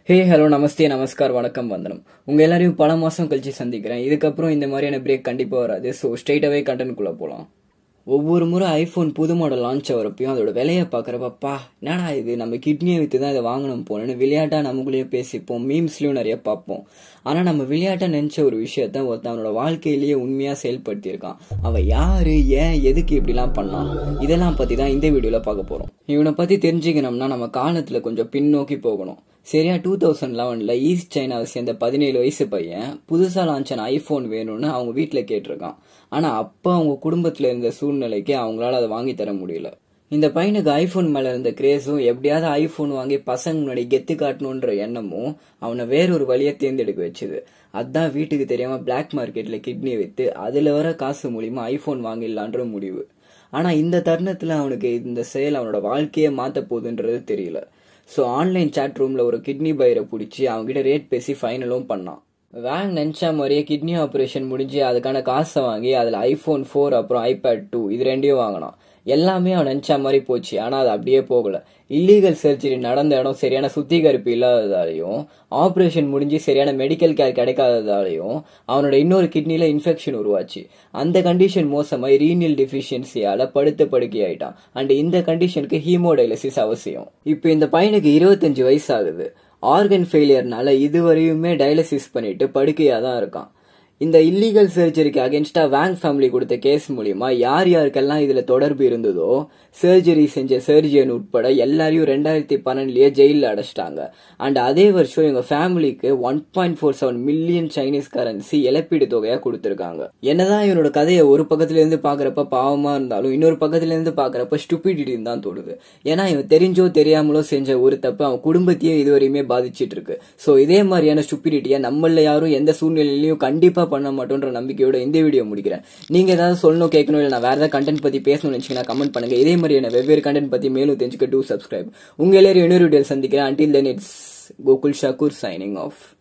hey hello நமஸ்தே நமஸ்கார் வணக்கம் வந்தனம் உங்க எல்லாரையும் பல மாசம் கழிச்சு சந்திக்கிறேன் இதுக்கப்புறம் இந்த மாதிரியான பிரேக் கண்டிப்பா வராது ஸோ ஸ்ட்ரெயிட்டாவே கண்டென்ட்குள்ள போலாம் ஒவ்வொரு முறை ஐஃபோன் புது மாடல் லான்ச் ஆகிறப்பையும் அதோட விலையை பார்க்குறப்பப்பா என்னடா இது நம்ம கிட்னியை விற்று தான் இதை வாங்கணும் போனேன்னு விளையாட்டா நமக்குள்ளேயே பேசிப்போம் மீம்ஸ்லயும் நிறைய பார்ப்போம் ஆனா நம்ம விளையாட்டா நினைச்ச ஒரு விஷயத்த ஒருத்தன் அவனோட வாழ்க்கையிலேயே உண்மையா செயல்படுத்தியிருக்கான் அவன் யாரு ஏன் எதுக்கு இப்படிலாம் பண்ணான் இதெல்லாம் பத்தி தான் இந்த வீடியோல பார்க்க போறோம் இவனை பத்தி தெரிஞ்சுக்கணும்னா நம்ம காலத்துல கொஞ்சம் பின்னோக்கி போகணும் சரியா டூ தௌசண்ட் லெவனில் ஈஸ்ட் சைனாவை சேர்ந்த பதினேழு வயசு பையன் புதுசாக லான்ச் ஆன ஐஃபோன் வேணும்னு அவங்க வீட்டில் கேட்டிருக்கான் ஆனால் அப்போ அவங்க குடும்பத்தில் இருந்த சூழ்நிலைக்கு அவங்களால அதை வாங்கி தர முடியல இந்த பையனுக்கு ஐஃபோன் மேலே இருந்த கிரேஸும் எப்படியாவது ஐஃபோன் வாங்கி பசங்க முன்னாடி கெத்து காட்டணுன்ற எண்ணமும் அவனை வேறொரு வழியை தேர்ந்தெடுக்க வச்சுது அதான் வீட்டுக்கு தெரியாமல் பிளாக் மார்க்கெட்டில் கிட்னி விற்று அதில் வர காசு மூலியமா ஐஃபோன் வாங்கிடலான்ற முடிவு ஆனால் இந்த தருணத்தில் அவனுக்கு இந்த செயல் அவனோட வாழ்க்கையே மாற்ற போகுதுன்றது தெரியல ஸோ ஆன்லைன் சாட் ரூமில் ஒரு கிட்னி பையரை பிடிச்சி அவங்ககிட்ட ரேட் பேசி ஃபைனலும் பண்ணான் வேங் நினச்சா மாதிரியே கிட்னி ஆப்ரேஷன் முடிஞ்சு அதுக்கான காசை வாங்கி அதில் ஐஃபோன் ஃபோர் அப்புறம் ஐபேட் டூ இது ரெண்டையும் வாங்கினான் எல்லாமே அவன் நினச்ச மாதிரி போச்சு ஆனால் அது அப்படியே போகல இல்லீகல் சர்ஜரி நடந்த இடம் சரியான சுத்திகரிப்பு இல்லாததாலையும் ஆப்ரேஷன் முடிஞ்சு சரியான மெடிக்கல் கேர் கிடைக்காததாலையும் அவனோட இன்னொரு கிட்னில இன்ஃபெக்ஷன் உருவாச்சு அந்த கண்டிஷன் மோசமாய் ரீனியல் டிஃபிஷியன்சியால படுத்த படுக்கை ஆயிட்டான் அண்ட் இந்த கண்டிஷனுக்கு ஹீமோடைலசிஸ் அவசியம் இப்போ இந்த பையனுக்கு இருபத்தஞ்சு வயசு ஆகுது ஆர்கன் ஃபெயிலியர்னால இதுவரையுமே டயாலிசிஸ் பண்ணிட்டு படுக்கையா தான் இருக்கான் இந்த இல்லீகல் சர்ஜரிக்கு அகேன்ஸ்டா வேங் ஃபேமிலி கொடுத்த கேஸ் மூலியமா யார் யாருக்கெல்லாம் இதுல தொடர்பு இருந்ததோ சர்ஜரி செஞ்ச சர்ஜியன் உட்பட எல்லாரையும் ரெண்டாயிரத்தி பன்னெண்டுலயே ஜெயில அடைச்சிட்டாங்க அண்ட் அதே வருஷம் இவங்க ஃபேமிலிக்கு one point four seven million Chinese currency இழப்பீடு தொகையா கொடுத்திருக்காங்க என்னதான் இவனோட கதையை ஒரு பக்கத்துல இருந்து பாக்குறப்ப பாவமா இருந்தாலும் இன்னொரு பக்கத்துல இருந்து பாக்குறப்ப ஸ்டூபிடிட்டி தான் தோணுது ஏன்னா இவன் தெரிஞ்சோ தெரியாமலோ செஞ்ச ஒரு தப்பு அவன் குடும்பத்தையே இதுவரையுமே பாதிச்சிட்டு இருக்கு சோ இதே மாதிரியான ஸ்டூபிடிட்டியை நம்மள யாரும் எந்த சூழ்நிலையிலையும் கண்டிப்பா பண்ண மாட்டோன்ற நம்பிக்கையோட இந்த வீடியோ முடிக்கிறேன் நீங்க ஏதாவது சொல்லணும் கேட்கணும் இல்லை நான் வேற ஏதாவது கண்டென்ட் பத்தி பேசணும்னு நினைச்சீங்கன்னா கமெண்ட் பண்ணுங்க இதே மாதிரியான வெவ்வேறு கண்டென்ட் பத்தி மேலும் தெரிஞ்சுக்க டூ சப்ஸ்கிரைப் உங்க எல்லாரும் இன்னொரு வீடியோ சந்திக்கிறேன் until then it's Gokul Shakoor signing of